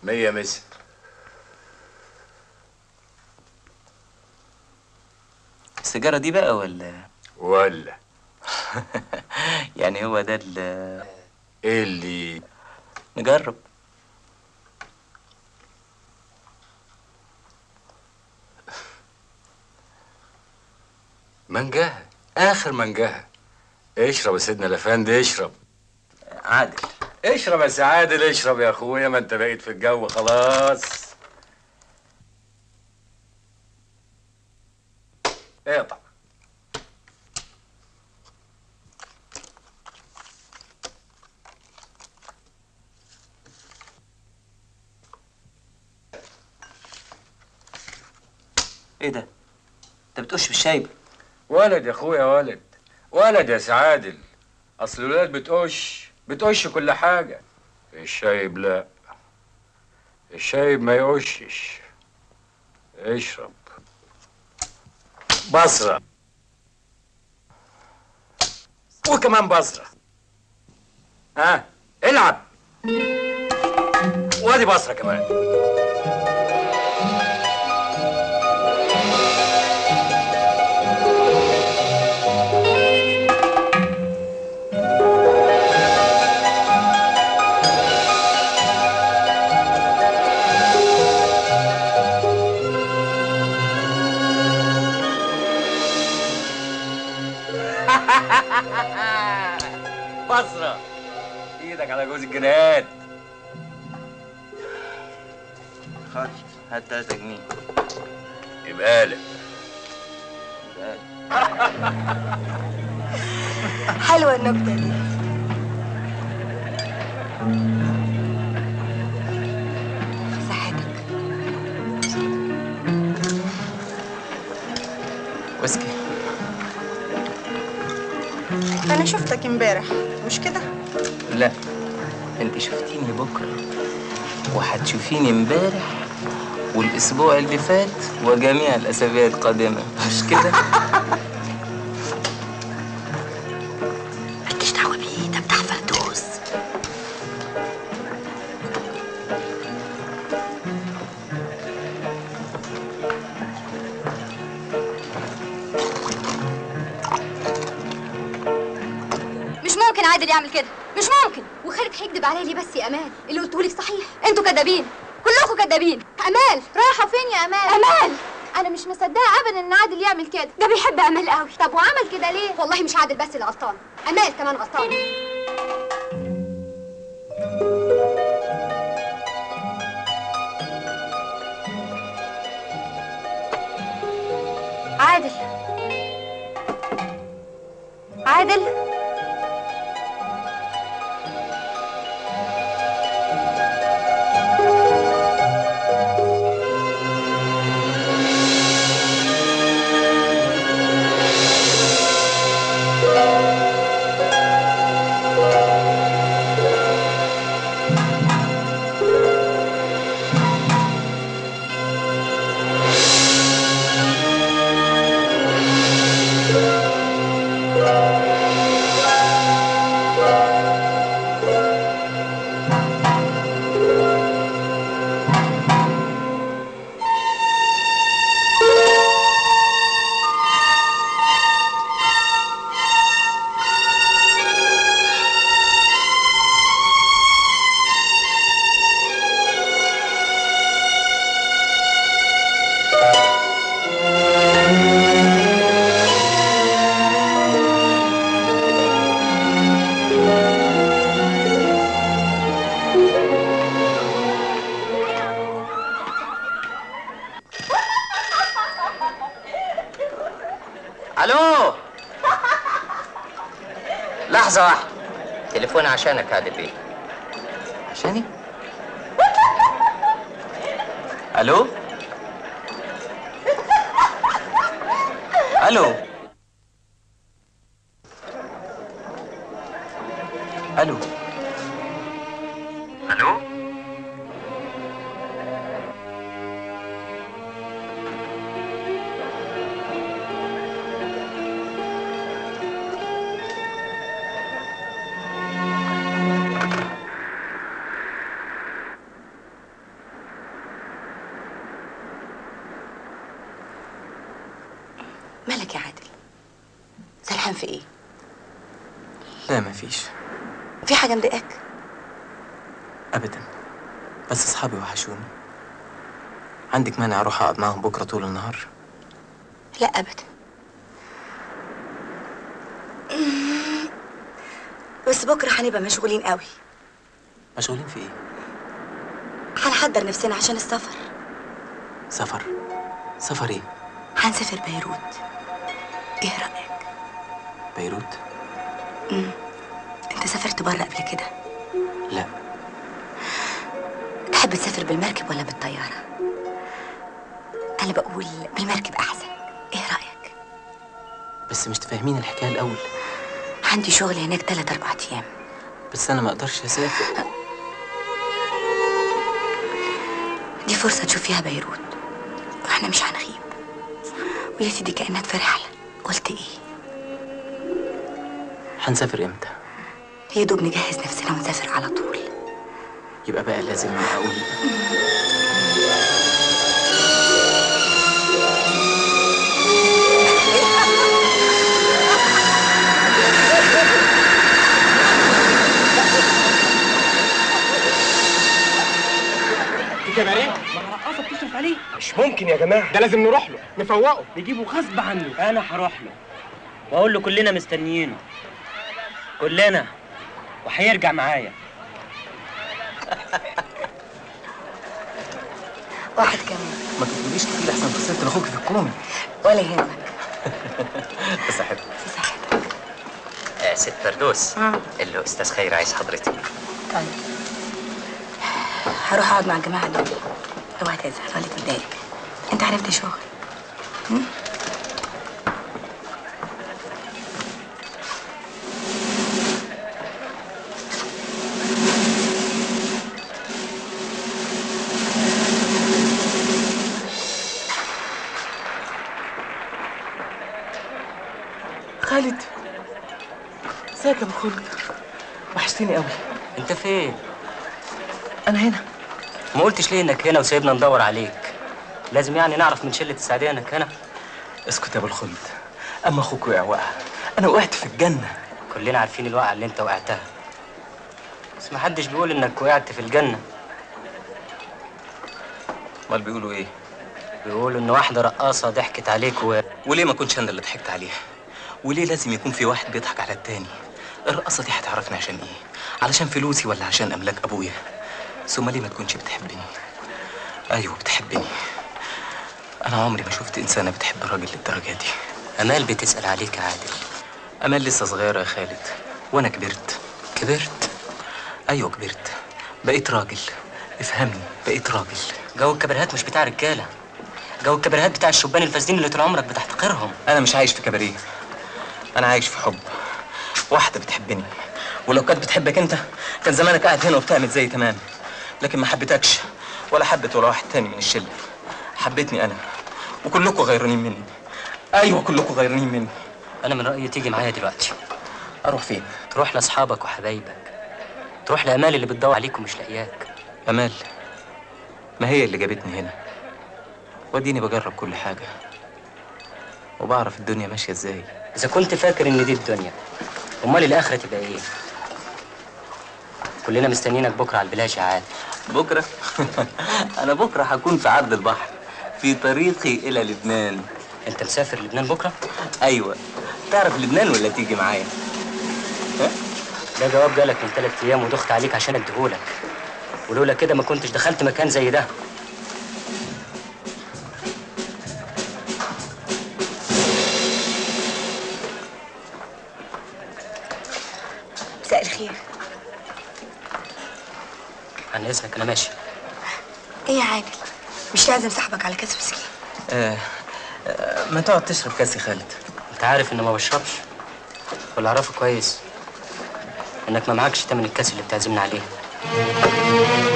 مية مسا السيجارة دي بقى ولا ولا يعني هو ده ال ايه اللي نجرب منجاها اخر منجاها اشرب يا سيدنا الافندي اشرب عادل اشرب يا سعادل اشرب يا اخويا ما انت بقيت في الجو خلاص اقطع ايه ده انت بتقش بالشايب ولد يا اخويا ولد ولد يا سعادل اصل الولاد بتقش بتقش كل حاجه الشايب لا الشايب ما يقشش اشرب بصرة وكمان بصرة ها العب وادي بصرة كمان بصرة ايدك على جوز الجنات خد هات 3 جنيه يبقى لك حلوة النكتة دي صحتك ويسكي أنا شفتك امبارح مش كده؟ لا انت شفتيني بكره وهتشوفيني امبارح والاسبوع اللي فات وجميع الاسابيع القادمه مش كده مالكيش دعوة بيه ده بتاع فردوس مش ممكن عادل يعمل كده مش ممكن وخالد هيكدب عليا ليه بس يا امال اللي قلته لك صحيح انتوا كدابين كلكم كدابين امال رايحه فين يا امال امال انا مش مصدقه ابدا ان عادل يعمل كده ده بيحب امال قوي طب وعمل كده ليه والله مش عادل بس اللي غلطان امال كمان غلطانه عادل عادل الو لحظة واحدة تليفون عشانك عادل بيه عشاني؟ الو الو الو الو مالك يا عادل سرحان في ايه لا مفيش في حاجه مضايقاك ابدا بس اصحابي وحشوني عندك مانع اروح اقعد معاهم بكره طول النهار لا ابدا بس بكره هنبقى مشغولين قوي مشغولين في ايه هنحضر نفسنا عشان السفر سفر سفر ايه هنسافر بيروت ايه رايك بيروت انت سافرت بره قبل كده لا تحب تسافر بالمركب ولا بالطياره انا بقول بالمركب احسن ايه رايك بس مش تفهمين الحكايه الاول عندي شغل هناك تلات اربع ايام بس انا ما اقدرش اسافر دي فرصة تشوف فيها بيروت واحنا مش هنغيب ويا سيدي كأنك في رحلة قلت ايه هنسافر امتى يا دوب نجهز نفسنا ونسافر على طول يبقى بقى لازم اقول كباريه رقاصه بتشرف عليه مش ممكن يا جماعه ده لازم نروح له نفوقه نجيبه غصب عنه انا هروح له واقول له كلنا مستنيينه كلنا وهيرجع معايا واحد كمان ما تقوليش كتير احسن خسرت لاخوك في الكومي ولا يهمك بس احب في صحتك آه ست فردوس آه. الاستاذ خير عايز حضرتك طيب هروح اقعد مع الجماعة دول اوعى تزعل ولا تتضايق انت عرفت شغل هم؟ خالد ازيك يا ابو خلد وحشتني قوي انت فين انا هنا ما قلتش ليه انك هنا وسايبنا ندور عليك لازم يعني نعرف من شله السعديه انك هنا اسكت يا ابو الخلد اما اخوك وقع وقع انا وقعت في الجنه كلنا عارفين الوقعه اللي انت وقعتها بس ما حدش بيقول انك وقعت في الجنه امال بيقولوا ايه بيقولوا ان واحده رقاصه ضحكت عليك و... وليه ما كنتش انا اللي ضحكت عليها وليه لازم يكون في واحد بيضحك على التاني الرقصه دي هتعرفني عشان ايه علشان فلوسي ولا عشان املاك ابويا ثم ليه ما تكونش بتحبني ايوه بتحبني انا عمري ما شفت انسانه بتحب راجل للدرجه دي امال بتسال عليك يا عادل امال لسه صغيره يا خالد وانا كبرت كبرت ايوه كبرت بقيت راجل افهمني بقيت راجل جو الكباريهات مش بتاع رجاله جو الكباريهات بتاع الشبان الفاسدين اللي طول عمرك بتحتقرهم انا مش عايش في كباريه انا عايش في حب واحده بتحبني ولو كانت بتحبك انت كان زمانك قاعد هنا وبتعمل زي تمام لكن ما حبيتكش ولا حبت ولا واحد تاني من الشله حبيتني انا وكلكم غيرانين مني ايوه كلكم غيرانين مني انا من رايي تيجي معايا دلوقتي اروح فين تروح لاصحابك وحبايبك تروح لامال اللي بتدور عليك ومش لاقياك امال ما هي اللي جابتني هنا وديني بجرب كل حاجه وبعرف الدنيا ماشيه ازاي اذا كنت فاكر ان دي الدنيا امال الاخره تبقى ايه كلنا مستنيينك بكره على البلاج يا عادل بكره انا بكره هكون في عرض البحر في طريقي الى لبنان انت مسافر لبنان بكره ايوه تعرف لبنان ولا تيجي معايا ده جواب جالك من ثلاث ايام ودخت عليك عشان اديهولك ولولا كده ما كنتش دخلت مكان زي ده مساء الخير عن اذنك انا ماشي ايه يا عادل مش لازم صاحبك على كاس ويسكي آه آه ما تقعد تشرب كاس يا خالد انت عارف ان ما بشربش واللي اعرفه كويس انك ما معكش تمن الكاس اللي بتعزمنا عليه